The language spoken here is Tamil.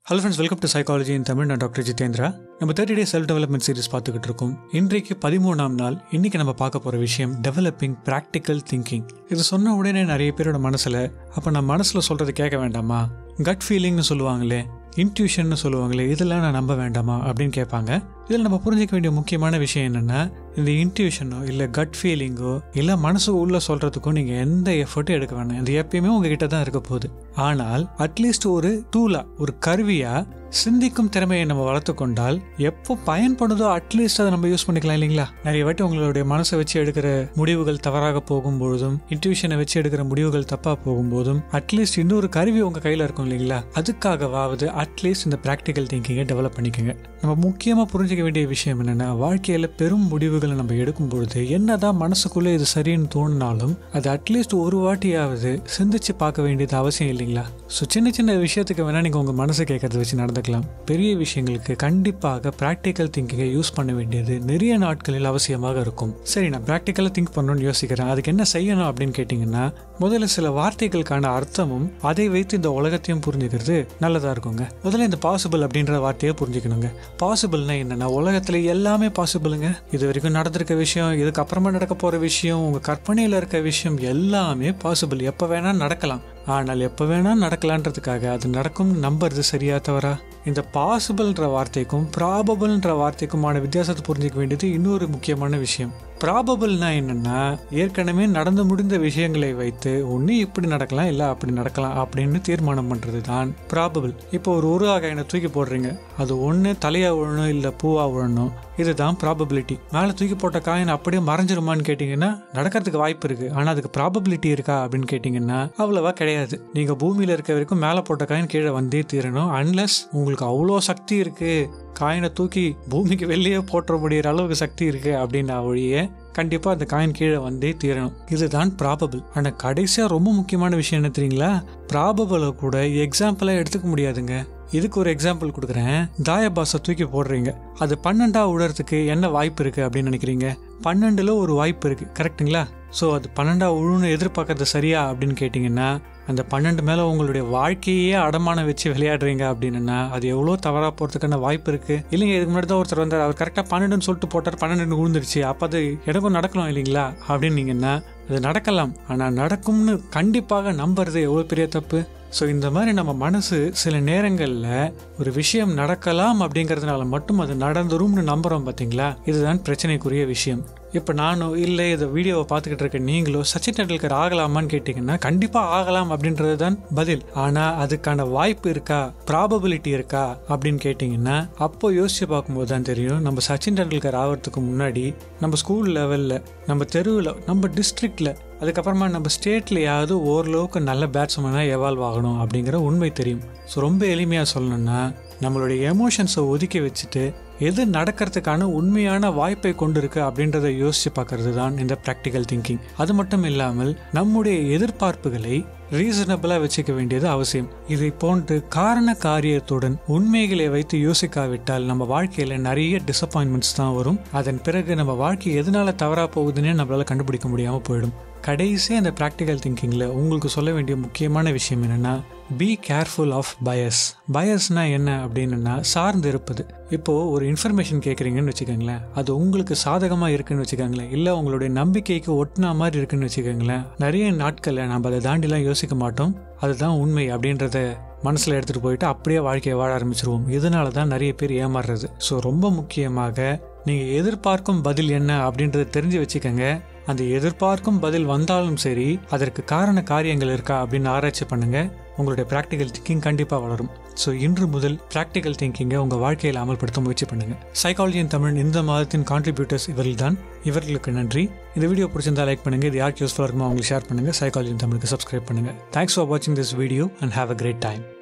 hello friends welcome to psychology in Tamil நான் டாக்டர் ஜிதேந்திரா நம்ம thirty day self development series பார்த்துக்கிட்டு இருக்கோம் இன்றைக்கு பதிமூணாம் நாள் இன்னைக்கு நம்ம பார்க்க போகிற விஷயம் டெவலப்பிங் ப்ராக்டிக்கல் திங்கிங் இது சொன்ன உடனே நிறைய பேரோட மனசில் அப்போ நான் மனசில் சொல்கிறது கேட்க வேண்டாமா கட் ஃபீலிங்னு சொல்லுவாங்களே இன்ட்யூஷன்னு சொல்லுவாங்களே இதெல்லாம் நான் நம்ப வேண்டாமா அப்படின்னு கேட்பாங்க இதில் நம்ம புரிஞ்சிக்க வேண்டிய முக்கியமான விஷயம் என்னென்னா இந்த இன்ட்யூஷனோ இல்லை கட் ஃபீலிங்கோ இல்லை மனசு உள்ள சொல்கிறதுக்கோ நீங்கள் எந்த எஃபர்ட்டும் எடுக்க வேணாம் இது எப்பயுமே உங்ககிட்ட தான் இருக்க போகுது ஆனால் அட்லீஸ்ட் ஒரு டூலா ஒரு கருவியாக சிந்திக்கும் திறமையை நம்ம வளர்த்து கொண்டால் எப்போ பயன்படுதோ அட்லீஸ்ட் அதை நம்ம யூஸ் பண்ணிக்கலாம் இல்லைங்களா நிறைய வாட்டி உங்களுடைய மனசை வச்சு எடுக்கிற முடிவுகள் தவறாக போகும்பொழுதும் இன்ட்யூஷனை வச்சு எடுக்கிற முடிவுகள் தப்பாக போகும்போதும் அட்லீஸ்ட் இன்னொரு கருவி உங்கள் கையில் இருக்கும் இல்லைங்களா அதுக்காகவாவது அட்லீஸ்ட் இந்த ப்ராக்டிக்கல் திங்கிங்கை டெவலப் பண்ணிக்கோங்க நம்ம முக்கியமாக புரிஞ்சிக்க வேண்டிய விஷயம் என்னென்னா வாழ்க்கையில் பெரும் முடிவுகளை நம்ம எடுக்கும் பொழுது என்னதான் மனசுக்குள்ளே இது சரின்னு தோணினாலும் அது அட்லீஸ்ட் ஒரு வாட்டியாவது சிந்திச்சு பார்க்க வேண்டியது அவசியம் இல்லைங்களா ஸோ சின்ன சின்ன விஷயத்துக்கு வேணால் நீங்கள் உங்கள் மனசை கேட்கறத வச்சு நடந்துக்கலாம் பெரிய விஷயங்களுக்கு கண்டிப்பாக ப்ராக்டிக்கல் திங்கிங்கை யூஸ் பண்ண வேண்டியது நிறைய நாட்களில் அவசியமாக இருக்கும் சரி நான் ப்ராக்டிக்கலாக திங்க் பண்ணணும்னு யோசிக்கிறேன் அதுக்கு என்ன செய்யணும் அப்படின்னு கேட்டிங்கன்னா முதல்ல சில வார்த்தைகளுக்கான அர்த்தமும் அதை வைத்து இந்த உலகத்தையும் புரிஞ்சுக்கிறது நல்லதாக இருக்குங்க முதல்ல இந்த பாசிபிள் அப்படின்ற வார்த்தையை புரிஞ்சுக்கணுங்க பாசிபிள்னா என்னன்னா உலகத்தில் எல்லாமே பாசிபிளுங்க இது வரைக்கும் நடந்திருக்க விஷயம் இதுக்கு அப்புறமா நடக்க போகிற விஷயம் உங்கள் கற்பனையில் இருக்க விஷயம் எல்லாமே பாசிபிள் எப்போ வேணால் நடக்கலாம் ஆனால் எப்போ வேணால் நடக்கலான்றதுக்காக அது நடக்கும்னு நம்புறது சரியா தவறா இந்த பாசிபிள்ன்ற வார்த்தைக்கும் ப்ராபபிள்ன்ற வார்த்தைக்குமான வித்தியாசத்தை புரிஞ்சிக்க வேண்டியது இன்னொரு முக்கியமான விஷயம் ப்ராபபிள்னா என்னன்னா ஏற்கனவே நடந்து முடிந்த விஷயங்களை வைத்து ஒன்று இப்படி நடக்கலாம் இல்லை அப்படி நடக்கலாம் அப்படின்னு தீர்மானம் பண்ணுறது தான் ப்ராபபிள் இப்போ ஒரு உருவாக தூக்கி போடுறீங்க அது ஒன்று தலையாக விழணும் இல்லை பூவாக விழணும் இதுதான் ப்ராபபிலிட்டி மேலே தூக்கி போட்ட காயின் அப்படியே மறைஞ்சிருமான்னு கேட்டிங்கன்னா நடக்கிறதுக்கு வாய்ப்பு இருக்குது ஆனால் அதுக்கு ப்ராபபிலிட்டி இருக்கா அப்படின்னு கேட்டிங்கன்னா அவ்வளோவா கிடையாது நீங்கள் பூமியில் இருக்க வரைக்கும் மேலே போட்ட காயின் கீழே வந்தே தீரணும் அன்லஸ் உங்களுக்கு அவ்வளோ சக்தி இருக்குது காயினை தூக்கி பூமிக்கு வெளியே போட்டுற முடியிற அளவுக்கு சக்தி இருக்கு அப்படின்னா ஒழிய கண்டிப்பாக அந்த காயின் கீழே வந்தே தீரணும் இதுதான் ப்ராபபிள் ஆனால் கடைசியாக ரொம்ப முக்கியமான விஷயம் என்ன தெரியுங்களா ப்ராபபிளை கூட எக்ஸாம்பிளாக எடுத்துக்க முடியாதுங்க இதுக்கு ஒரு எக்ஸாம்பிள் கொடுக்குறேன் தாயபாசை தூக்கி போடுறீங்க அது பன்னெண்டா விடுறதுக்கு என்ன வாய்ப்பு இருக்குது அப்படின்னு நினைக்கிறீங்க பன்னெண்டில் ஒரு வாய்ப்பு இருக்குது கரெக்டுங்களா ஸோ அது பன்னெண்டா உழுன்னு எதிர்பார்க்கறது சரியா அப்படின்னு கேட்டிங்கன்னா அந்த பன்னெண்டு மேலே உங்களுடைய வாழ்க்கையே அடமானம் வச்சு விளையாடுறீங்க அப்படின்னா அது எவ்வளோ தவறாக போகிறதுக்கான வாய்ப்பு இருக்குது இல்லைங்க இதுக்கு முன்னாடி தான் ஒருத்தர் வந்தார் அவர் கரெக்டாக பன்னெண்டுன்னு சொல்லிட்டு போட்டார் பன்னெண்டு விழுந்துருச்சு அப்போ அது எனக்கும் நடக்கலாம் இல்லைங்களா அப்படின்னீங்கன்னா அது நடக்கலாம் ஆனால் நடக்கும்னு கண்டிப்பாக நம்புறது எவ்வளோ பெரிய தப்பு ஸோ இந்த மாதிரி நம்ம மனசு சில நேரங்களில் ஒரு விஷயம் நடக்கலாம் அப்படிங்கிறதுனால மட்டும் அது நடந்துரும்னு நம்புகிறோம் பார்த்தீங்களா இதுதான் பிரச்சனைக்குரிய விஷயம் இப்போ நானும் இல்லை இதை வீடியோவை பார்த்துக்கிட்டு இருக்க நீங்களோ சச்சின் டெண்டுல்கர் ஆகலாமான்னு கேட்டிங்கன்னா கண்டிப்பாக ஆகலாம் அப்படின்றது தான் பதில் ஆனால் அதுக்கான வாய்ப்பு இருக்கா ப்ராபபிலிட்டி இருக்கா அப்படின்னு கேட்டிங்கன்னா அப்போ யோசிச்சு பார்க்கும்போது தான் தெரியும் நம்ம சச்சின் டெண்டுல்கர் ஆகிறதுக்கு முன்னாடி நம்ம ஸ்கூல் லெவலில் நம்ம தெருவில் நம்ம டிஸ்ட்ரிக்டில் அதுக்கப்புறமா நம்ம ஸ்டேட்லையாவது ஓரளவுக்கு நல்ல பேட்ஸ்மேனாக எவால்வ் ஆகணும் அப்படிங்கிற உண்மை தெரியும் ஸோ ரொம்ப எளிமையாக சொல்லணும்னா நம்மளுடைய எமோஷன்ஸை ஒதுக்கி வச்சுட்டு எது நடக்கிறதுக்கான உண்மையான வாய்ப்பை கொண்டு இருக்கு அப்படின்றத யோசிச்சு பார்க்கறது தான் இந்த ப்ராக்டிக்கல் திங்கிங் அது மட்டும் இல்லாமல் நம்முடைய எதிர்பார்ப்புகளை ரீசனபிளாக வச்சுக்க வேண்டியது அவசியம் இதை போன்று காரண காரியத்துடன் உண்மைகளை வைத்து யோசிக்காவிட்டால் நம்ம வாழ்க்கையில் நிறைய டிசப்பாயின்மெண்ட்ஸ் தான் வரும் அதன் பிறகு நம்ம வாழ்க்கை எதனால தவறாக போகுதுன்னு நம்மளால கண்டுபிடிக்க முடியாமல் போயிடும் கடைசி அந்த ப்ராக்டிக்கல் திங்கிங்கில் உங்களுக்கு சொல்ல வேண்டிய முக்கியமான விஷயம் என்னென்னா பி கேர்ஃபுல் ஆஃப் பயஸ் பயஸ்னா என்ன அப்படின்னா சார்ந்து இருப்பது இப்போது ஒரு இன்ஃபர்மேஷன் கேட்குறீங்கன்னு வச்சுக்கோங்களேன் அது உங்களுக்கு சாதகமாக இருக்குன்னு வச்சுக்கோங்களேன் இல்லை உங்களுடைய நம்பிக்கைக்கு ஒட்டினா மாதிரி இருக்குன்னு வச்சுக்கோங்களேன் நிறைய நாட்களில் நம்ம அதை தாண்டிலாம் யோசிக்க மாட்டோம் அதுதான் உண்மை அப்படின்றத மனசில் எடுத்துகிட்டு போயிட்டு அப்படியே வாழ்க்கையை வாழ ஆரம்பிச்சிருவோம் இதனால தான் நிறைய பேர் ஏமாறுறது ஸோ ரொம்ப முக்கியமாக நீங்கள் எதிர்பார்க்கும் பதில் என்ன அப்படின்றத தெரிஞ்சு வச்சுக்கோங்க அந்த எதிர்பார்க்கும் பதில் வந்தாலும் சரி அதற்கு காரண காரியங்கள் இருக்கா அப்படின்னு ஆராய்ச்சி பண்ணுங்க உங்களுடைய ப்ராக்டிக்கல் திங்கிங் கண்டிப்பாக வளரும் ஸோ இன்று முதல் ப்ராக்டிக்கல் திங்கிங்கை உங்கள் வாழ்க்கையில் அமல்படுத்த முயற்சி பண்ணுங்க சைக்காலஜி இன் தமிழ் இந்த மாதத்தின் கான்ட்ரிபியூட்டர்ஸ் இவர்கள் தான் இவர்களுக்கு நன்றி இந்த வீடியோ பிடிச்சிருந்தா லைக் பண்ணுங்க இது யாருக்கு யூஸ்ஃபுல்லாக இருக்குமோ அவங்களுக்கு ஷேர் பண்ணுங்க சைக்காலஜி இன் தமிழுக்கு சப்ஸ்கிரைப் பண்ணுங்க தேங்க்ஸ் ஃபார் வாட்சிங் this video and have a great time